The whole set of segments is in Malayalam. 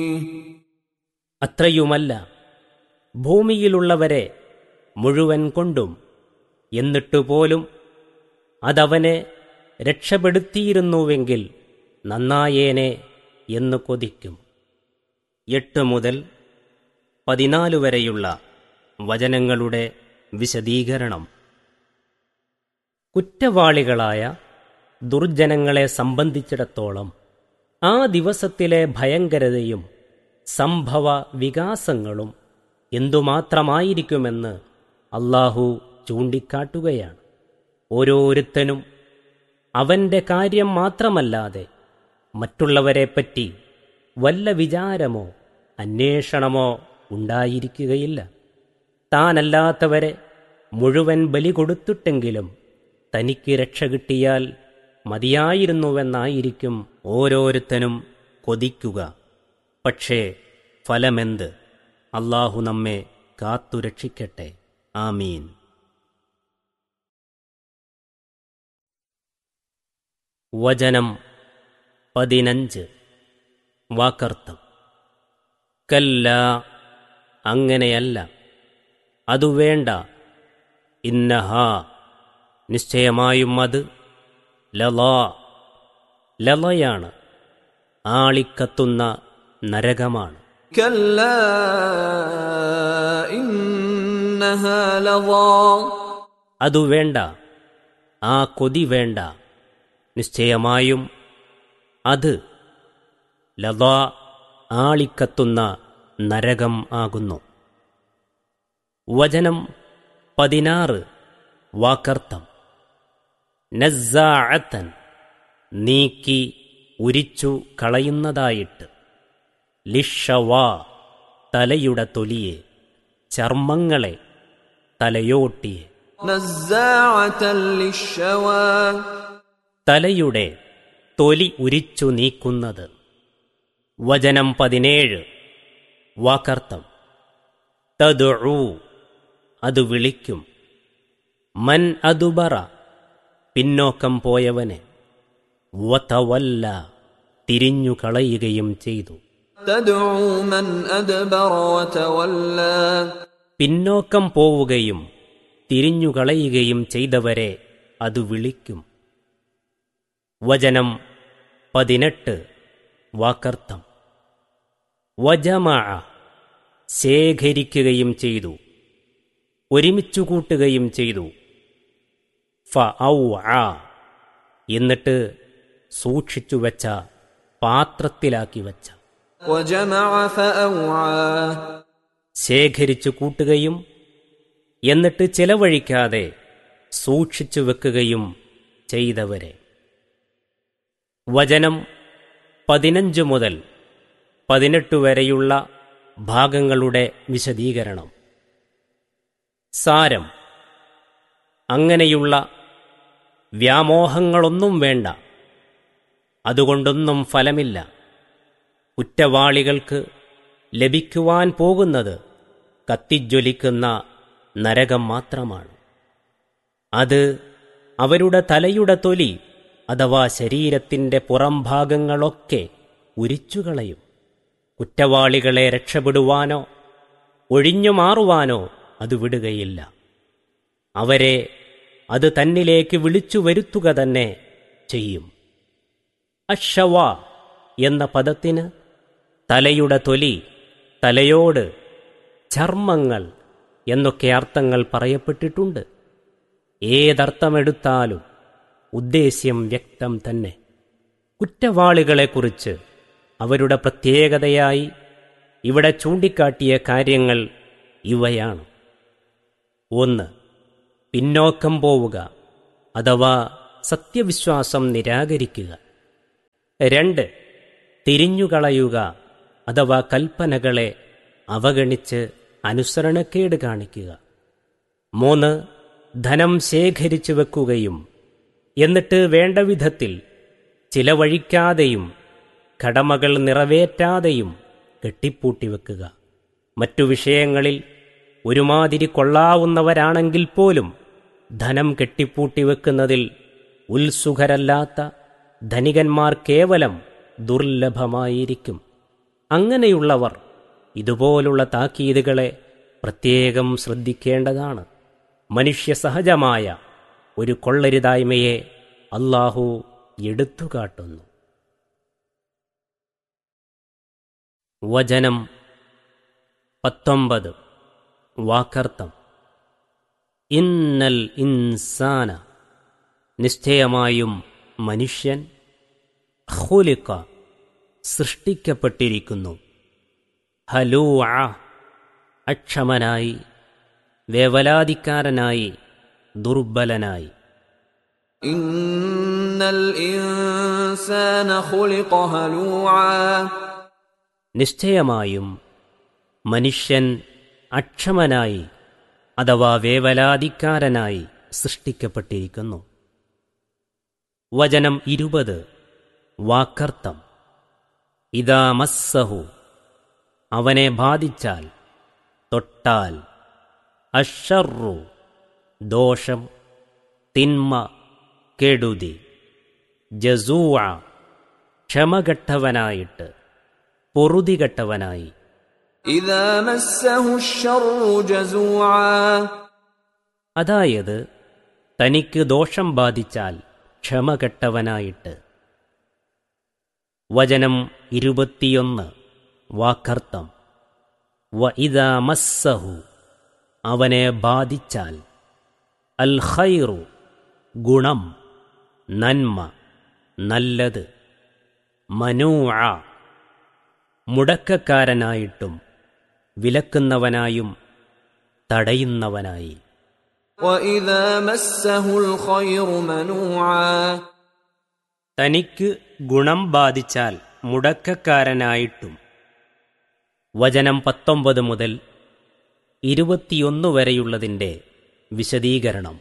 അത്രയുമല്ല ഭൂമിയിലുള്ളവരെ മുഴുവൻ കൊണ്ടും എന്നിട്ടുപോലും അതവനെ രക്ഷപ്പെടുത്തിയിരുന്നുവെങ്കിൽ നന്നായേനെ എന്ന് കൊതിക്കും എട്ട് മുതൽ പതിനാല് വരെയുള്ള വചനങ്ങളുടെ വിശദീകരണം കുറ്റവാളികളായ ദുർജനങ്ങളെ സംബന്ധിച്ചിടത്തോളം ആ ദിവസത്തിലെ ഭയങ്കരതയും സംഭവ വികാസങ്ങളും എന്തുമാത്രമായിരിക്കുമെന്ന് അള്ളാഹു ചൂണ്ടിക്കാട്ടുകയാണ് ഓരോരുത്തനും അവന്റെ കാര്യം മാത്രമല്ലാതെ മറ്റുള്ളവരെപ്പറ്റി വല്ല വിചാരമോ അന്വേഷണമോ ഉണ്ടായിരിക്കുകയില്ല താനല്ലാത്തവരെ മുഴുവൻ ബലി കൊടുത്തിട്ടെങ്കിലും തനിക്ക് രക്ഷ കിട്ടിയാൽ മതിയായിരുന്നുവെന്നായിരിക്കും ഓരോരുത്തനും കൊതിക്കുക പക്ഷേ ഫലമെന്ത് അള്ളാഹു നമ്മെ കാത്തുരക്ഷിക്കട്ടെ ആമീൻ വചനം പതിനഞ്ച് വാക്കർത്ഥം കല്ല അങ്ങനെയല്ല അതു വേണ്ട ഇന്നഹ നിശ്ചയമായും അത് ലലാ ലലയാണ് ആളിക്കത്തുന്ന നരകമാണ് كلا إنها لظى അതു വേണ്ട ആ കൊതി വേണ്ട നിശ്ചയമായും അത് ലതാ ആളിക്കത്തുന്ന നരകം ആകുന്നു വചനം പതിനാറ് വാക്കർത്ഥം നസ്സാഅത്തൻ നീക്കി ഉരിച്ചു കളയുന്നതായിട്ട് ലിഷവാ തലയുടെ തൊലിയെ ചർമ്മങ്ങളെ തലയോട്ടിയെ نزاعة للشوى തലയുടെ തൊലി ഉരിച്ചു നീക്കുന്നത് വചനം പതിനേഴ് വാക്കർത്ഥം തദുഊ അത് വിളിക്കും മൻ അതുബറ പിന്നോക്കം പോയവനെ വതവല്ല തിരിഞ്ഞു കളയുകയും ചെയ്തു تدعو من أدبر وتولى പിന്നോക്കം പോവുകയും തിരിഞ്ഞുകളയുകയും ചെയ്തവരെ അത് വിളിക്കും വചനം പതിനെട്ട് വാക്കർത്ഥം വജമാ ശേഖരിക്കുകയും ചെയ്തു ഒരുമിച്ചു കൂട്ടുകയും ചെയ്തു ഫ ഔ ആ എന്നിട്ട് സൂക്ഷിച്ചു വച്ച പാത്രത്തിലാക്കി വച്ച وجمع فأوعى ശേഖരിച്ചു കൂട്ടുകയും എന്നിട്ട് ചെലവഴിക്കാതെ സൂക്ഷിച്ചു വെക്കുകയും ചെയ്തവരെ വചനം പതിനഞ്ച് മുതൽ പതിനെട്ട് വരെയുള്ള ഭാഗങ്ങളുടെ വിശദീകരണം സാരം അങ്ങനെയുള്ള വ്യാമോഹങ്ങളൊന്നും വേണ്ട അതുകൊണ്ടൊന്നും ഫലമില്ല കുറ്റവാളികൾക്ക് ലഭിക്കുവാൻ പോകുന്നത് കത്തിജ്വലിക്കുന്ന നരകം മാത്രമാണ് അത് അവരുടെ തലയുടെ തൊലി അഥവാ ശരീരത്തിൻ്റെ പുറംഭാഗങ്ങളൊക്കെ ഉരിച്ചുകളയും കുറ്റവാളികളെ രക്ഷപ്പെടുവാനോ ഒഴിഞ്ഞു മാറുവാനോ അത് വിടുകയില്ല അവരെ അത് തന്നിലേക്ക് വിളിച്ചു വരുത്തുക തന്നെ ചെയ്യും അഷവ എന്ന പദത്തിന് തലയുടെ തൊലി തലയോട് ചർമ്മങ്ങൾ എന്നൊക്കെ അർത്ഥങ്ങൾ പറയപ്പെട്ടിട്ടുണ്ട് ഏതർത്ഥമെടുത്താലും ഉദ്ദേശ്യം വ്യക്തം തന്നെ കുറ്റവാളികളെക്കുറിച്ച് അവരുടെ പ്രത്യേകതയായി ഇവിടെ ചൂണ്ടിക്കാട്ടിയ കാര്യങ്ങൾ ഇവയാണ് ഒന്ന് പിന്നോക്കം പോവുക അഥവാ സത്യവിശ്വാസം നിരാകരിക്കുക രണ്ട് തിരിഞ്ഞുകളയുക അഥവാ കൽപ്പനകളെ അവഗണിച്ച് അനുസരണക്കേട് കാണിക്കുക മൂന്ന് ധനം ശേഖരിച്ചു വെക്കുകയും എന്നിട്ട് വേണ്ട വിധത്തിൽ ചിലവഴിക്കാതെയും കടമകൾ നിറവേറ്റാതെയും കെട്ടിപ്പൂട്ടി വെക്കുക മറ്റു വിഷയങ്ങളിൽ ഒരുമാതിരി കൊള്ളാവുന്നവരാണെങ്കിൽ പോലും ധനം കെട്ടിപ്പൂട്ടി വെക്കുന്നതിൽ ഉത്സുഖരല്ലാത്ത ധനികന്മാർ കേവലം ദുർലഭമായിരിക്കും അങ്ങനെയുള്ളവർ ഇതുപോലുള്ള താക്കീതുകളെ പ്രത്യേകം ശ്രദ്ധിക്കേണ്ടതാണ് മനുഷ്യ സഹജമായ ഒരു കൊള്ളരുതായ്മയെ അള്ളാഹു എടുത്തുകാട്ടുന്നു വചനം പത്തൊമ്പത് വാക്കർത്ഥം ഇന്നൽ ഇൻസാന നിശ്ചയമായും മനുഷ്യൻ ഹുലിക്ക സൃഷ്ടിക്കപ്പെട്ടിരിക്കുന്നു ഹലൂ അക്ഷമനായി വേവലാതിക്കാരനായി ദുർബലനായി إن الإنسان خلق هلوعا നിശ്ചയമായും മനുഷ്യൻ അക്ഷമനായി അഥവാ വേവലാതിക്കാരനായി സൃഷ്ടിക്കപ്പെട്ടിരിക്കുന്നു വചനം ഇരുപത് വാക്കർത്ഥം ഇതാ മസ്സഹു അവനെ ബാധിച്ചാൽ തൊട്ടാൽ അഷറു ദോഷം തിന്മ കെടുതി ജസൂഅ ക്ഷമകെട്ടവനായിട്ട് പൊറുതികെട്ടവനായി إذا مسه الشر جزوعا അതായത് തനിക്ക് ദോഷം ബാധിച്ചാൽ ക്ഷമകെട്ടവനായിട്ട് വചനം ഇരുപത്തിയൊന്ന് വാക്കർത്ഥം വ ഇതാ മസ്സഹു അവനെ ബാധിച്ചാൽ അൽ ഖൈറു ഗുണം നന്മ നല്ലത് മനൂഅ മുടക്കക്കാരനായിട്ടും വിലക്കുന്നവനായും തടയുന്നവനായി وإذا مسه الخير منوعا തനിക്ക് ഗുണം ബാധിച്ചാൽ മുടക്കക്കാരനായിട്ടും വചനം പത്തൊമ്പത് മുതൽ ഇരുപത്തിയൊന്ന് വരെയുള്ളതിൻ്റെ വിശദീകരണം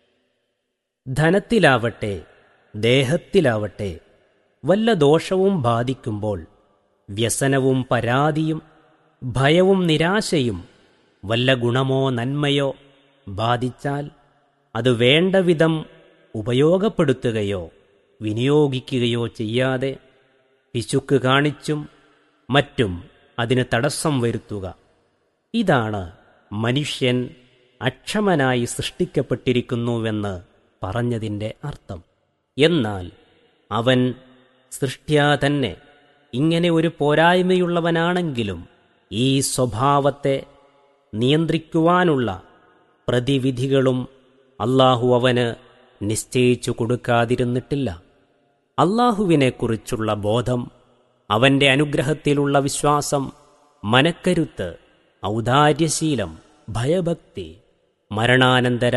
ധനത്തിലാവട്ടെ ദേഹത്തിലാവട്ടെ വല്ല ദോഷവും ബാധിക്കുമ്പോൾ വ്യസനവും പരാതിയും ഭയവും നിരാശയും വല്ല ഗുണമോ നന്മയോ ബാധിച്ചാൽ അത് വേണ്ടവിധം ഉപയോഗപ്പെടുത്തുകയോ വിനിയോഗിക്കുകയോ ചെയ്യാതെ പിശുക്ക് കാണിച്ചും മറ്റും അതിന് തടസ്സം വരുത്തുക ഇതാണ് മനുഷ്യൻ അക്ഷമനായി സൃഷ്ടിക്കപ്പെട്ടിരിക്കുന്നുവെന്ന് പറഞ്ഞതിൻ്റെ അർത്ഥം എന്നാൽ അവൻ സൃഷ്ട്യാ തന്നെ ഇങ്ങനെ ഒരു പോരായ്മയുള്ളവനാണെങ്കിലും ഈ സ്വഭാവത്തെ നിയന്ത്രിക്കുവാനുള്ള പ്രതിവിധികളും അള്ളാഹു അവന് നിശ്ചയിച്ചു കൊടുക്കാതിരുന്നിട്ടില്ല അള്ളാഹുവിനെക്കുറിച്ചുള്ള ബോധം അവന്റെ അനുഗ്രഹത്തിലുള്ള വിശ്വാസം മനക്കരുത്ത് ഔദാര്യശീലം ഭയഭക്തി മരണാനന്തര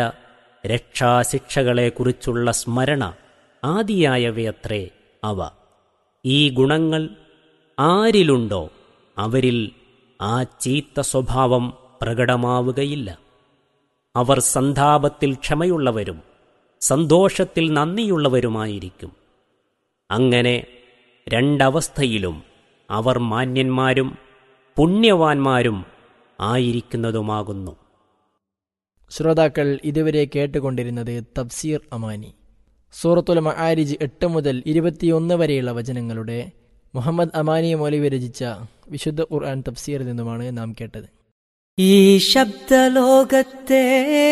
രക്ഷാശിക്ഷകളെക്കുറിച്ചുള്ള സ്മരണ ആദിയായവയത്രേ അവ ഈ ഗുണങ്ങൾ ആരിലുണ്ടോ അവരിൽ ആ ചീത്ത സ്വഭാവം പ്രകടമാവുകയില്ല അവർ സന്താപത്തിൽ ക്ഷമയുള്ളവരും സന്തോഷത്തിൽ നന്ദിയുള്ളവരുമായിരിക്കും അങ്ങനെ രണ്ടവസ്ഥയിലും അവർ മാന്യന്മാരും പുണ്യവാന്മാരും ആയിരിക്കുന്നതുമാകുന്നു ശ്രോതാക്കൾ ഇതുവരെ കേട്ടുകൊണ്ടിരുന്നത് തഫ്സീർ അമാനി സൂറത്തുൽ മആരിജ് എട്ട് മുതൽ ഇരുപത്തിയൊന്ന് വരെയുള്ള വചനങ്ങളുടെ മുഹമ്മദ് അമാനി മൗലവി രചിച്ച വിശുദ്ധ ഖുർആൻ തഫ്സീറിൽ നിന്നുമാണ് നാം കേട്ടത് ഈ ശബ്ദലോകത്തെ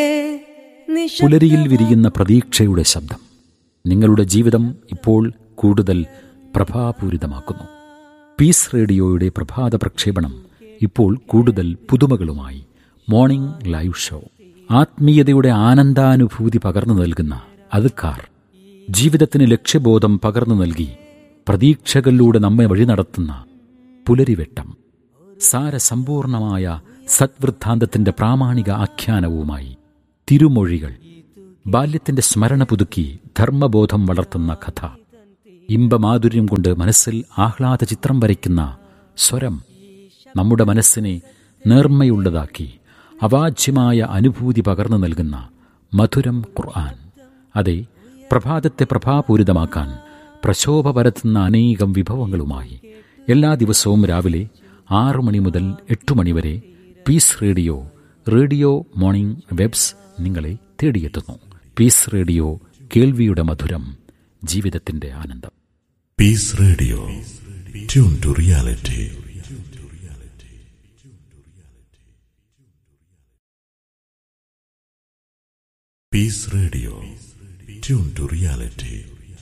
പുലരിയിൽ വിരിയുന്ന പ്രതീക്ഷയുടെ ശബ്ദം നിങ്ങളുടെ ജീവിതം ഇപ്പോൾ കൂടുതൽ പ്രഭാപൂരിതമാക്കുന്നു പീസ് റേഡിയോയുടെ പ്രഭാത പ്രക്ഷേപണം ഇപ്പോൾ കൂടുതൽ പുതുമകളുമായി മോർണിംഗ് ലൈവ് ഷോ ആത്മീയതയുടെ ആനന്ദാനുഭൂതി പകർന്നു നൽകുന്ന അതുക്കാർ ജീവിതത്തിന് ലക്ഷ്യബോധം പകർന്നു നൽകി പ്രതീക്ഷകളിലൂടെ നമ്മെ വഴി നടത്തുന്ന പുലരിവെട്ടം സാരസമ്പൂർണമായ സദ്വൃദ്ധാന്തത്തിന്റെ പ്രാമാണിക ആഖ്യാനവുമായി തിരുമൊഴികൾ ബാല്യത്തിന്റെ സ്മരണ പുതുക്കി ധർമ്മബോധം വളർത്തുന്ന കഥ ഇമ്പമാധുര്യം കൊണ്ട് മനസ്സിൽ ആഹ്ലാദ ചിത്രം വരയ്ക്കുന്ന സ്വരം നമ്മുടെ മനസ്സിനെ നേർമ്മയുള്ളതാക്കി അവാച്യമായ അനുഭൂതി പകർന്നു നൽകുന്ന മധുരം ഖുർആൻ അതെ പ്രഭാതത്തെ പ്രഭാപൂരിതമാക്കാൻ പ്രശോഭ പരത്തുന്ന അനേകം വിഭവങ്ങളുമായി എല്ലാ ദിവസവും രാവിലെ ആറു മണി മുതൽ എട്ടു മണി വരെ peace radio radio morning vibes നിങ്ങളെ തേടിയെത്തുന്നു പീസ് റേഡിയോ കേൾവിയുടെ മധുരം ജീവിതത്തിന്റെ ആനന്ദം Peace Radio. Tune to reality. Peace Radio. Tune to reality.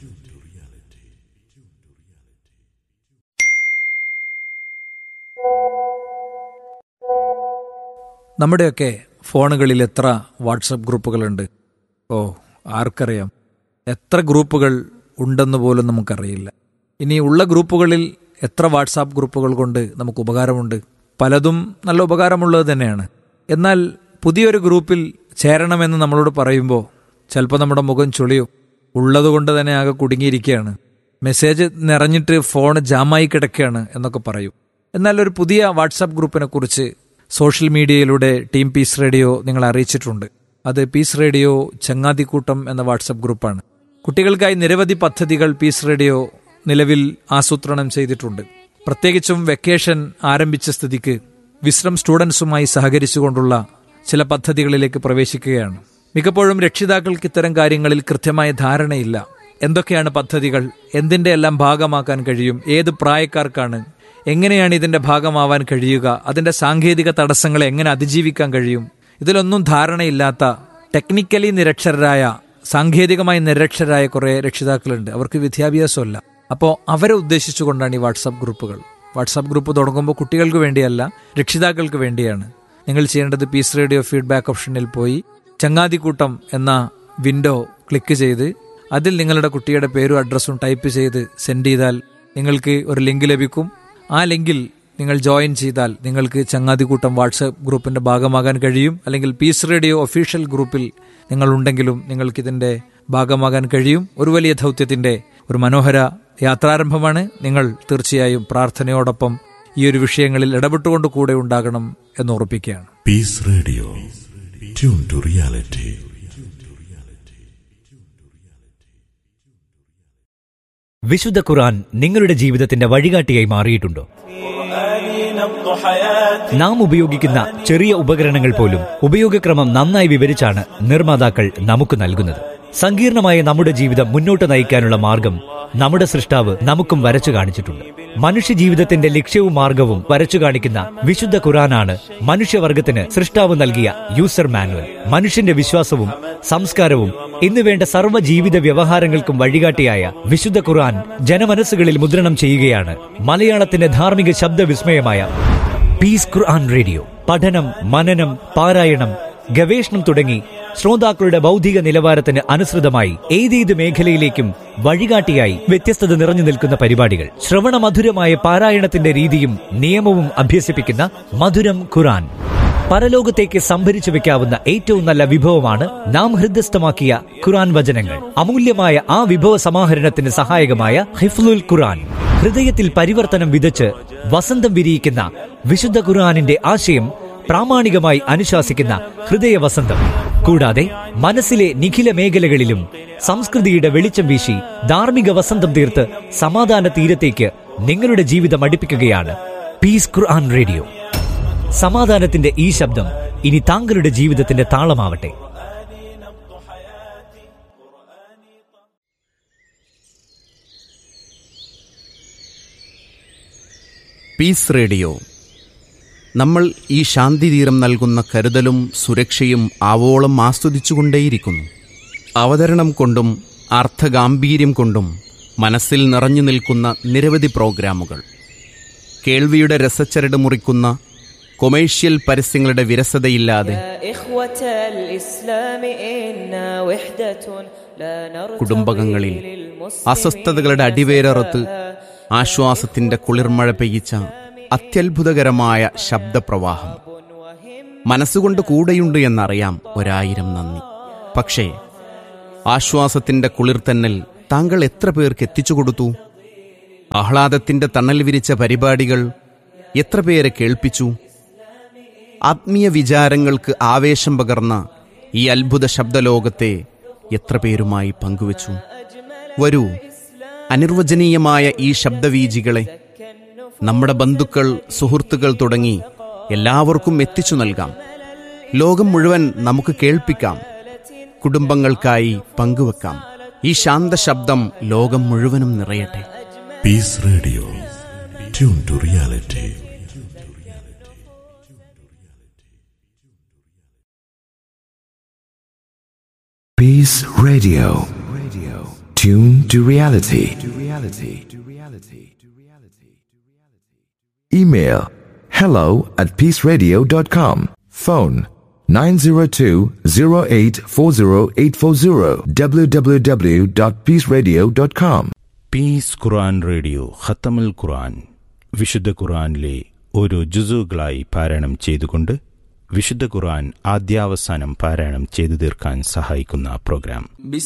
നമ്മുടെയൊക്കെ ഫോണുകളിൽ എത്ര വാട്സപ്പ് ഗ്രൂപ്പുകളുണ്ട് ഓ ആർക്കറിയാം എത്ര ഗ്രൂപ്പുകൾ ഉണ്ടെന്ന് പോലും നമുക്കറിയില്ല ഇനി ഉള്ള ഗ്രൂപ്പുകളിൽ എത്ര വാട്സാപ്പ് ഗ്രൂപ്പുകൾ കൊണ്ട് നമുക്ക് ഉപകാരമുണ്ട് പലതും നല്ല ഉപകാരമുള്ളത് തന്നെയാണ് എന്നാൽ പുതിയൊരു ഗ്രൂപ്പിൽ ചേരണമെന്ന് നമ്മളോട് പറയുമ്പോൾ ചിലപ്പോൾ നമ്മുടെ മുഖം ചുളിയും ഉള്ളതുകൊണ്ട് തന്നെ ആകെ കുടുങ്ങിയിരിക്കുകയാണ് മെസ്സേജ് നിറഞ്ഞിട്ട് ഫോൺ ജാമായി കിടക്കുകയാണ് എന്നൊക്കെ പറയും എന്നാൽ ഒരു പുതിയ വാട്സാപ്പ് ഗ്രൂപ്പിനെ കുറിച്ച് സോഷ്യൽ മീഡിയയിലൂടെ ടീം പീസ് റേഡിയോ നിങ്ങളെ അറിയിച്ചിട്ടുണ്ട് അത് പീസ് റേഡിയോ ചങ്ങാതിക്കൂട്ടം എന്ന വാട്സാപ്പ് ഗ്രൂപ്പാണ് കുട്ടികൾക്കായി നിരവധി പദ്ധതികൾ പീസ് റേഡിയോ നിലവിൽ ആസൂത്രണം ചെയ്തിട്ടുണ്ട് പ്രത്യേകിച്ചും വെക്കേഷൻ ആരംഭിച്ച സ്ഥിതിക്ക് വിശ്രം സ്റ്റുഡൻസുമായി സഹകരിച്ചുകൊണ്ടുള്ള ചില പദ്ധതികളിലേക്ക് പ്രവേശിക്കുകയാണ് മിക്കപ്പോഴും രക്ഷിതാക്കൾക്ക് ഇത്തരം കാര്യങ്ങളിൽ കൃത്യമായ ധാരണയില്ല എന്തൊക്കെയാണ് പദ്ധതികൾ എന്തിന്റെ എല്ലാം ഭാഗമാക്കാൻ കഴിയും ഏത് പ്രായക്കാർക്കാണ് എങ്ങനെയാണ് ഇതിന്റെ ഭാഗമാവാൻ കഴിയുക അതിന്റെ സാങ്കേതിക തടസ്സങ്ങളെ എങ്ങനെ അതിജീവിക്കാൻ കഴിയും ഇതിലൊന്നും ധാരണയില്ലാത്ത ടെക്നിക്കലി നിരക്ഷരരായ സാങ്കേതികമായി നിരക്ഷരായ കുറെ രക്ഷിതാക്കളുണ്ട് അവർക്ക് വിദ്യാഭ്യാസമല്ല അപ്പോൾ അവരെ ഉദ്ദേശിച്ചുകൊണ്ടാണ് ഈ വാട്സാപ്പ് ഗ്രൂപ്പുകൾ വാട്സാപ്പ് ഗ്രൂപ്പ് തുടങ്ങുമ്പോൾ കുട്ടികൾക്ക് വേണ്ടിയല്ല രക്ഷിതാക്കൾക്ക് വേണ്ടിയാണ് നിങ്ങൾ ചെയ്യേണ്ടത് പീസ് റേഡിയോ ഫീഡ്ബാക്ക് ഓപ്ഷനിൽ പോയി ചങ്ങാതിക്കൂട്ടം എന്ന വിൻഡോ ക്ലിക്ക് ചെയ്ത് അതിൽ നിങ്ങളുടെ കുട്ടിയുടെ പേരും അഡ്രസ്സും ടൈപ്പ് ചെയ്ത് സെൻഡ് ചെയ്താൽ നിങ്ങൾക്ക് ഒരു ലിങ്ക് ലഭിക്കും ആ ലിങ്കിൽ നിങ്ങൾ ജോയിൻ ചെയ്താൽ നിങ്ങൾക്ക് ചങ്ങാതിക്കൂട്ടം വാട്സപ്പ് ഗ്രൂപ്പിന്റെ ഭാഗമാകാൻ കഴിയും അല്ലെങ്കിൽ പീസ് റേഡിയോ ഒഫീഷ്യൽ ഗ്രൂപ്പിൽ നിങ്ങൾ ഉണ്ടെങ്കിലും നിങ്ങൾക്ക് ഇതിന്റെ ഭാഗമാകാൻ കഴിയും ഒരു വലിയ ദൗത്യത്തിന്റെ ഒരു മനോഹര യാത്രാരംഭമാണ് നിങ്ങൾ തീർച്ചയായും പ്രാർത്ഥനയോടൊപ്പം ഈ ഒരു വിഷയങ്ങളിൽ ഇടപെട്ടുകൊണ്ട് കൂടെ ഉണ്ടാകണം എന്ന് ഉറപ്പിക്കുകയാണ് Peace Radio. Tune to reality. വിശുദ്ധ ഖുർആൻ നിങ്ങളുടെ ജീവിതത്തിന്റെ വഴികാട്ടിയായി മാറിയിട്ടുണ്ടോ നാം ഉപയോഗിക്കുന്ന ചെറിയ ഉപകരണങ്ങൾ പോലും ഉപയോഗക്രമം നന്നായി വിവരിച്ചാണ് നിർമ്മാതാക്കൾ നമുക്ക് നൽകുന്നത് സങ്കീർണമായ നമ്മുടെ ജീവിതം മുന്നോട്ട് നയിക്കാനുള്ള മാർഗം നമ്മുടെ സൃഷ്ടാവ് നമുക്കും വരച്ചു കാണിച്ചിട്ടുണ്ട് മനുഷ്യ ജീവിതത്തിന്റെ ലക്ഷ്യവും മാർഗവും വരച്ചു കാണിക്കുന്ന വിശുദ്ധ ഖുറാനാണ് മനുഷ്യവർഗത്തിന് സൃഷ്ടാവ് നൽകിയ യൂസർ മാനുവൽ മനുഷ്യന്റെ വിശ്വാസവും സംസ്കാരവും എന്നുവേണ്ട സർവ്വ ജീവിത വ്യവഹാരങ്ങൾക്കും വഴികാട്ടിയായ വിശുദ്ധ ഖുർആൻ ജനമനസ്സുകളിൽ മുദ്രണം ചെയ്യുകയാണ് മലയാളത്തിന്റെ ധാർമ്മിക ശബ്ദവിസ്മയമായ പീസ് ഖുർആൻ റേഡിയോ പഠനം മനനം പാരായണം ഗവേഷണം തുടങ്ങി ശ്രോതാക്കളുടെ ബൗദ്ധിക നിലവാരത്തിന് അനുസൃതമായി ഏതേത് മേഖലയിലേക്കും വഴികാട്ടിയായി വ്യത്യസ്തത നിറഞ്ഞു നിൽക്കുന്ന പരിപാടികൾ ശ്രവണമധുരമായ പാരായണത്തിന്റെ രീതിയും നിയമവും അഭ്യസിപ്പിക്കുന്ന മധുരം ഖുറാൻ പരലോകത്തേക്ക് സംഭരിച്ചു വെക്കാവുന്ന ഏറ്റവും നല്ല വിഭവമാണ് നാം ഹൃദയസ്ഥമാക്കിയ ഖുറാൻ വചനങ്ങൾ അമൂല്യമായ ആ വിഭവ സമാഹരണത്തിന് സഹായകമായ ഹിഫ്ലുൽ ഖുറാൻ ഹൃദയത്തിൽ പരിവർത്തനം വിതച്ച് വസന്തം വിരിയിക്കുന്ന വിശുദ്ധ ഖുർആാനിന്റെ ആശയം പ്രാമാണികമായി അനുശാസിക്കുന്ന ഹൃദയ വസന്തം കൂടാതെ മനസ്സിലെ നിഖില മേഖലകളിലും സംസ്കൃതിയുടെ വെളിച്ചം വീശി ധാർമ്മിക വസന്തം തീർത്ത് സമാധാന തീരത്തേക്ക് നിങ്ങളുടെ ജീവിതം അടുപ്പിക്കുകയാണ് പീസ് ഖുർആൻ റേഡിയോ സമാധാനത്തിന്റെ ഈ ശബ്ദം ഇനി താങ്കളുടെ ജീവിതത്തിന്റെ താളമാവട്ടെ പീസ് റേഡിയോ നമ്മൾ ഈ ശാന്തിതീരം നൽകുന്ന കരുതലും സുരക്ഷയും ആവോളം ആസ്വദിച്ചുകൊണ്ടേയിരിക്കുന്നു അവതരണം കൊണ്ടും അർത്ഥഗാംഭീര്യം കൊണ്ടും മനസ്സിൽ നിറഞ്ഞു നിൽക്കുന്ന നിരവധി പ്രോഗ്രാമുകൾ കേൾവിയുടെ രസച്ചരട് മുറിക്കുന്ന കൊമേഴ്ഷ്യൽ പരസ്യങ്ങളുടെ വിരസതയില്ലാതെ إخوة الإسلام إنا وحدة لا نرتضي കുടുംബകങ്ങളിൽ للمسلمين അസ്വസ്ഥതകളുടെ അടിവേരറുത്ത് ആശ്വാസത്തിന്റെ കുളിർമഴ പെയ്യിച്ച അത്യത്ഭുതകരമായ ശബ്ദപ്രവാഹം മനസ്സുകൊണ്ട് കൂടെയുണ്ട് എന്നറിയാം ഒരായിരം നന്ദി പക്ഷേ ആശ്വാസത്തിന്റെ കുളിർത്തന്നൽ താങ്കൾ എത്ര പേർക്ക് എത്തിച്ചു കൊടുത്തു ആഹ്ലാദത്തിന്റെ തണൽ വിരിച്ച പരിപാടികൾ എത്ര പേരെ കേൾപ്പിച്ചു ആത്മീയ വിചാരങ്ങൾക്ക് ആവേശം പകർന്ന ഈ അത്ഭുത ശബ്ദലോകത്തെ എത്ര പേരുമായി പങ്കുവച്ചു വരൂ അനിർവചനീയമായ ഈ ശബ്ദവീജികളെ നമ്മുടെ ബന്ധുക്കൾ സുഹൃത്തുക്കൾ തുടങ്ങി എല്ലാവർക്കും എത്തിച്ചു നൽകാം ലോകം മുഴുവൻ നമുക്ക് കേൾപ്പിക്കാം കുടുംബങ്ങൾക്കായി പങ്കുവെക്കാം ഈ ശാന്ത ശബ്ദം ലോകം മുഴുവനും നിറയട്ടെ Peace Radio. Tune to reality. Peace Radio. Radio. Tune to reality. To reality. To reality. To reality. Email hello at peaceradio.com. Phone 902-0840840 www.peaceradio.com. Peace Quran radio ഖത്തമുൽ ഖുർആൻ വിശുദ്ധ ഖുർആനിലെ ഓരോ ജുസുകളായി പാരായണം ചെയ്തുകൊണ്ട് വിശുദ്ധ ഖുർആൻ ആദ്യാവസാനം പാരായണം ചെയ്തു തീർക്കാൻ സഹായിക്കുന്ന പ്രോഗ്രാം